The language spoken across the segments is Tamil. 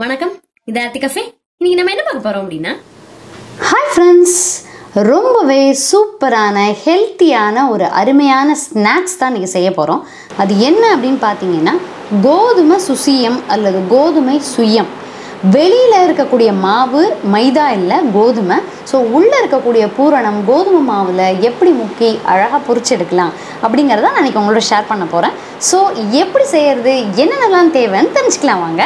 வணக்கம் இது ஆர்த்தி கஃபே இன்னைக்கு நம்ம என்ன பார்க்க போறோம் அப்படின்னா ஹாய் ஃப்ரெண்ட்ஸ் ரொம்பவே சூப்பரான ஹெல்த்தியான ஒரு அருமையான ஸ்நாக்ஸ் தான் இன்றைக்கி செய்ய போகிறோம் அது என்ன அப்படின்னு பார்த்தீங்கன்னா கோதுமை சுசியம் அல்லது கோதுமை சுயம் வெளியில் இருக்கக்கூடிய மாவு மைதா இல்லை கோதுமை ஸோ உள்ளே இருக்கக்கூடிய பூரணம் கோதுமை மாவில் எப்படி முக்கி அழகாக பொரிச்செடுக்கலாம் அப்படிங்கிறத நான் இன்றைக்கி உங்களோட ஷேர் பண்ண போகிறேன் ஸோ எப்படி செய்கிறது என்னென்னலாம் தேவைன்னு தெரிஞ்சுக்கலாம் வாங்க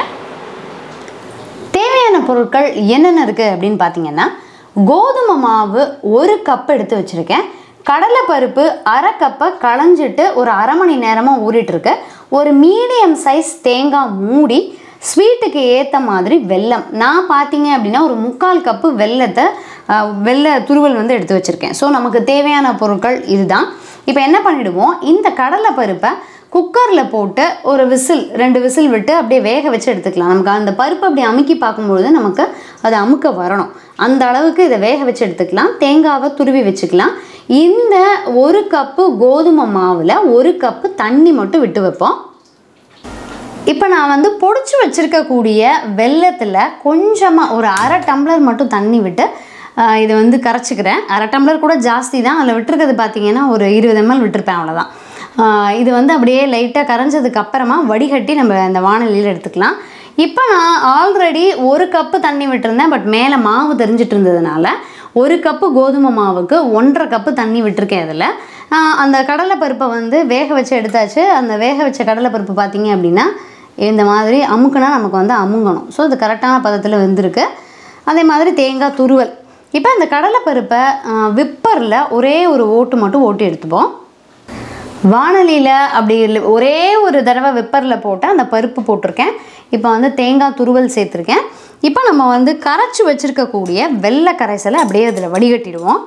தேவையான பொருட்கள் என்னென்ன இருக்குது அப்படின்னு பார்த்தீங்கன்னா கோதுமை மாவு ஒரு கப் எடுத்து வச்சுருக்கேன் கடலைப்பருப்பு அரை கப்பை களைஞ்சிட்டு ஒரு அரை மணி நேரமாக ஊறிட்டுருக்கு ஒரு மீடியம் சைஸ் தேங்காய் மூடி ஸ்வீட்டுக்கு ஏற்ற மாதிரி வெல்லம் நான் பார்த்தீங்க அப்படின்னா ஒரு முக்கால் கப்பு வெல்லத்தை அஹ், வெள்ளை துருவல் வந்து எடுத்து வச்சுருக்கேன் ஸோ நமக்கு தேவையான பொருட்கள் இதுதான் இப்போ என்ன பண்ணிடுவோம் இந்த கடலைப்பருப்பை குக்கரில் போட்டு ஒரு விசில் ரெண்டு விசில் விட்டு அப்படியே வேக வச்சு எடுத்துக்கலாம் நமக்கு அந்த பருப்பு அப்படி அமுக்கி பார்க்கும்பொழுது நமக்கு அது அமுக்க வரணும் அந்த அளவுக்கு இதை வேக வச்சு எடுத்துக்கலாம் தேங்காவை துருவி வச்சுக்கலாம் இந்த ஒரு கப்பு கோதுமை மாவில் ஒரு கப்பு தண்ணி மட்டும் விட்டு வைப்போம் இப்போ நான் வந்து பொடிச்சு வச்சுருக்கக்கூடிய வெல்லத்தில் கொஞ்சமாக ஒரு அரை டம்ளர் மட்டும் தண்ணி விட்டு ஆஹ், இதை வந்து கரைச்சிக்கிறேன் அரை டம்ளர் கூட ஜாஸ்தி தான் அதில் விட்டுருக்கிறது பார்த்தீங்கன்னா ஒரு இருபது எம்எல் விட்டுருப்பேன் அவ்வளோதான் ஆஹ், இது வந்து அப்படியே லைட்டாக கரைஞ்சதுக்கு அப்புறமா வடிகட்டி நம்ம இந்த வானலியில் எடுத்துக்கலாம் இப்போ நான் ஆல்ரெடி ஒரு கப்பு தண்ணி விட்டுருந்தேன் பட் மேலே மாவு தெரிஞ்சிட்டு இருந்ததுனால ஒரு கப்பு கோதுமை மாவுக்கு ஒன்றரை கப்பு தண்ணி விட்டுருக்கேன் அதில் அந்த கடலைப்பருப்பை வந்து வேக வச்சு எடுத்தாச்சு அந்த வேக வச்ச கடலைப்பருப்பு பார்த்தீங்க அப்படின்னா இந்த மாதிரி அமுக்குனா நமக்கு வந்து அமுங்கணும் ஸோ இது கரெக்டான பதத்தில் வெந்திருக்கு அதே மாதிரி தேங்காய் துருவல் இப்போ இந்த கடலைப்பருப்பை விப்பரில் ஒரே ஒரு ஓட்டு மட்டும் ஓட்டி எடுத்துப்போம் வானலியில் அப்படி இல்ல- ஒரே ஒரு தடவை விப்பரில் போட்டு அந்த பருப்பு போட்டிருக்கேன் இப்போ வந்து தேங்காய் துருவல் சேர்த்துருக்கேன் இப்போ நம்ம வந்து கரைச்சி வச்சுருக்கக்கூடிய வெள்ளை கரைசலை அப்படியே அதில் வடிகட்டிடுவோம்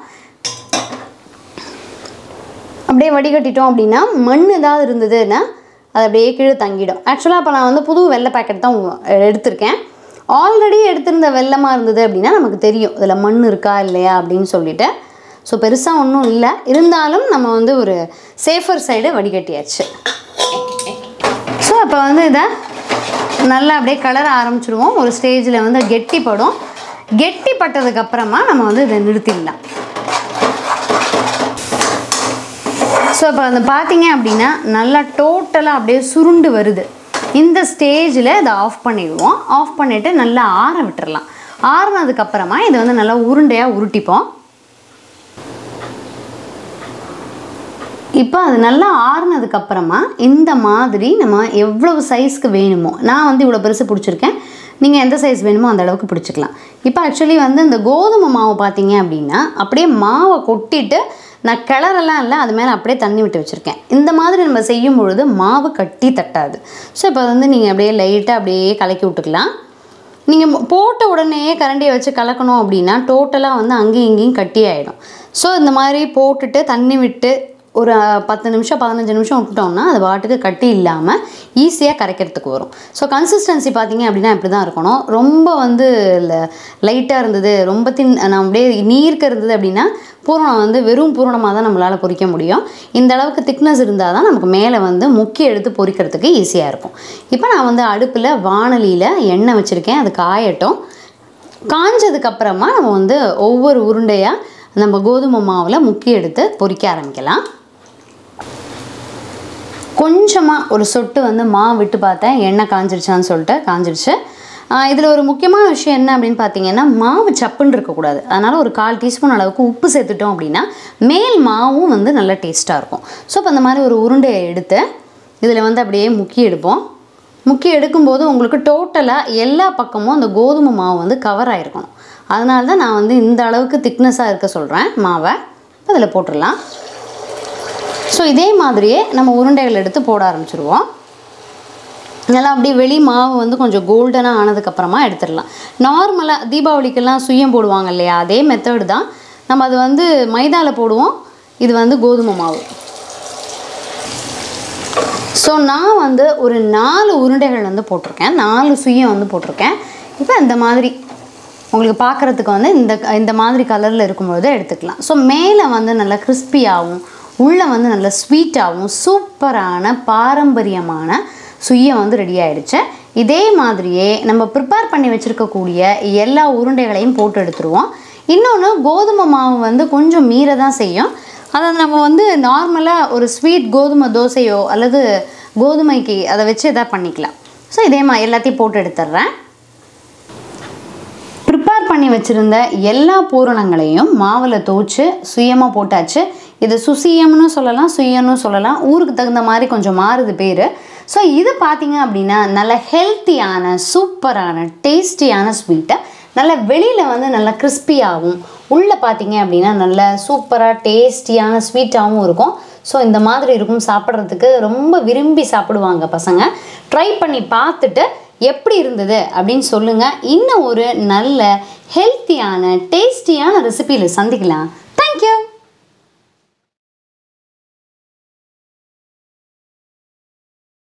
அப்படியே வடிகட்டிட்டோம் அப்படின்னா மண் ஏதாவது இருந்ததுன்னா அது அப்படியே கீழே தங்கிடும் ஆக்சுவலாக இப்போ நான் வந்து புது வெள்ளை பேக்கெட் தான் உ- எடுத்திருக்கேன் ஆல்ரெடி எடுத்திருந்த வெள்ளமாக இருந்தது அப்படின்னா நமக்கு தெரியும் இதில் மண் இருக்கா இல்லையா அப்படின்னு சொல்லிட்டு ஸோ பெருசாக ஒன்றும் இல்லை இருந்தாலும் நம்ம வந்து ஒரு சேஃபர் சைடு வடிகட்டியாச்சு ஸோ அப்போ வந்து இதை நல்லா அப்படியே கலர ஆரம்பிச்சிடுவோம் ஒரு ஸ்டேஜில் வந்து கெட்டிப்படும் கெட்டிப்பட்டதுக்கு அப்புறமா நம்ம வந்து இதை நிறுத்திடலாம் ஸோ இப்போ வந்து பார்த்தீங்க அப்படின்னா நல்லா டோட்டலாக அப்படியே சுருண்டு வருது இந்த ஸ்டேஜில் இதை ஆஃப் பண்ணிடுவோம் ஆஃப் பண்ணிவிட்டு நல்லா ஆற விட்டுறலாம் ஆறுனதுக்கப்புறமா இதை வந்து நல்லா உருண்டையாக உருட்டிப்போம் இப்போ அது நல்லா ஆறுனதுக்கப்புறமா இந்த மாதிரி நம்ம எவ்வளவு சைஸ்க்கு வேணுமோ நான் வந்து இவ்வளோ பெருசு பிடிச்சிருக்கேன் நீங்கள் எந்த சைஸ் வேணுமோ அந்த அளவுக்கு பிடிச்சிக்கலாம் இப்போ ஆக்சுவலி வந்து இந்த கோதுமை மாவு பார்த்தீங்க அப்படின்னா அப்படியே மாவை கொட்டிட்டு நான் கிளறலாம் இல்லை அது மேலே அப்படியே தண்ணி விட்டு வச்சுருக்கேன் இந்த மாதிரி நம்ம செய்யும் பொழுது மாவு கட்டி தட்டாது ஸோ இப்போ வந்து நீங்கள் அப்படியே லைட்டாக அப்படியே கலக்கி விட்டுக்கலாம் நீங்கள் போட்ட உடனே கரண்டியை வச்சு கலக்கணும் அப்படின்னா டோட்டலாக வந்து அங்கேயும் இங்கேயும் கட்டி ஆகிடும் ஸோ இந்த மாதிரி போட்டுட்டு தண்ணி விட்டு ஒரு அஹ், பத்து நிமிஷம் பதினஞ்சு நிமிஷம் விட்டுட்டோம்னா அது பாட்டுக்கு கட்டி இல்லாமல் ஈஸியாக கரைக்கிறதுக்கு வரும் ஸோ கன்சிஸ்டன்சி பார்த்தீங்க அப்படின்னா இப்படி தான் இருக்கணும் ரொம்ப வந்து லைட்டாக இருந்தது ரொம்ப தின் நான் அப்படியே நீர்க்க இருந்தது அப்படின்னா பூரணம் வந்து வெறும் பூரணமாக தான் நம்மளால் பொரிக்க முடியும் இந்த அளவுக்கு திக்னஸ் இருந்தால் தான் நமக்கு மேலே வந்து முக்கி எடுத்து பொரிக்கிறதுக்கு ஈஸியாக இருக்கும் இப்போ நான் வந்து அடுப்பில் வானலியில் எண்ணெய் வச்சுருக்கேன் அது காயட்டும் காஞ்சதுக்கு அப்புறமா நம்ம வந்து ஒவ்வொரு உருண்டையாக நம்ம கோதுமை மாவில் முக்கி எடுத்து பொரிக்க ஆரம்பிக்கலாம் கொஞ்சமாக ஒரு சொட்டு வந்து மாவு விட்டு பார்த்தேன் எண்ணெய் காஞ்சிருச்சான்னு சொல்லிட்டு காஞ்சிருச்சு இதில் ஒரு முக்கியமான விஷயம் என்ன அப்படின்னு பார்த்தீங்கன்னா மாவு சப்புன்னு இருக்கக்கூடாது அதனால் ஒரு கால் டீஸ்பூன் அளவுக்கு உப்பு சேர்த்துட்டோம் அப்படின்னா மேல் மாவும் வந்து நல்ல டேஸ்ட்டாக இருக்கும் ஸோ இப்போ இந்த மாதிரி ஒரு உருண்டையை எடுத்து இதில் வந்து அப்படியே முக்கி எடுப்போம் முக்கி எடுக்கும்போது உங்களுக்கு டோட்டலாக எல்லா பக்கமும் அந்த கோதுமை மாவு வந்து கவர் ஆகிருக்கணும் அதனால தான் நான் வந்து இந்த அளவுக்கு திக்னஸாக இருக்க சொல்கிறேன் மாவை அதில் போட்டுடலாம் ஸோ இதே மாதிரியே நம்ம உருண்டைகள் எடுத்து போட ஆரம்பிச்சிருவோம் நல்லா அப்படியே வெளி மாவு வந்து கொஞ்சம் கோல்டனாக ஆனதுக்கப்புறமா எடுத்துடலாம் நார்மலாக தீபாவளிக்கெல்லாம் சுயம் போடுவாங்க இல்லையா அதே மெத்தடு தான் நம்ம அது வந்து மைதாவில் போடுவோம் இது வந்து கோதுமை மாவு ஸோ நான் வந்து ஒரு நாலு உருண்டைகள் வந்து போட்டிருக்கேன் நாலு சுயம் வந்து போட்டிருக்கேன் இப்போ இந்த மாதிரி உங்களுக்கு பார்க்குறதுக்கு வந்து இந்த இந்த மாதிரி கலரில் இருக்கும்பொழுது எடுத்துக்கலாம் ஸோ மேலே வந்து நல்லா கிறிஸ்பியாகவும் உள்ளே வந்து நல்ல ஸ்வீட்டாகவும் சூப்பரான பாரம்பரியமான சுய்யம் வந்து ரெடி ஆயிடுச்சு இதே மாதிரியே நம்ம ப்ரிப்பேர் பண்ணி வச்சுருக்கக்கூடிய எல்லா உருண்டைகளையும் போட்டு எடுத்துருவோம் இன்னொன்று கோதுமை மாவு வந்து கொஞ்சம் மீற தான் செய்யும் அதை நம்ம வந்து நார்மலாக ஒரு ஸ்வீட் கோதுமை தோசையோ அல்லது கோதுமைக்கு அதை வச்சு எதாவது பண்ணிக்கலாம் ஸோ இதே மாதிரி எல்லாத்தையும் போட்டு எடுத்துடுறேன் ப்ரிப்பேர் பண்ணி வச்சுருந்த எல்லா பூரணங்களையும் மாவில் தோச்சு சுயமாக போட்டாச்சு இது சுசியம்னு சொல்லலாம் சுயம்னு சொல்லலாம் ஊருக்கு தகுந்த மாதிரி கொஞ்சம் மாறுது பேர் ஸோ இது பார்த்தீங்க அப்படின்னா நல்ல ஹெல்த்தியான சூப்பரான டேஸ்டியான ஸ்வீட்டை நல்ல வெளியில் வந்து நல்லா கிறிஸ்பியாகவும் உள்ளே பார்த்தீங்க அப்படின்னா நல்ல சூப்பராக டேஸ்டியான ஸ்வீட்டாகவும் இருக்கும் ஸோ இந்த மாதிரி இருக்கும் சாப்பிட்றதுக்கு ரொம்ப விரும்பி சாப்பிடுவாங்க பசங்க ட்ரை பண்ணி பார்த்துட்டு எப்படி இருந்தது அப்படின்னு சொல்லுங்கள் இன்னும் ஒரு நல்ல ஹெல்த்தியான டேஸ்டியான ரெசிபியில் சந்திக்கலாம் தேங்க்யூ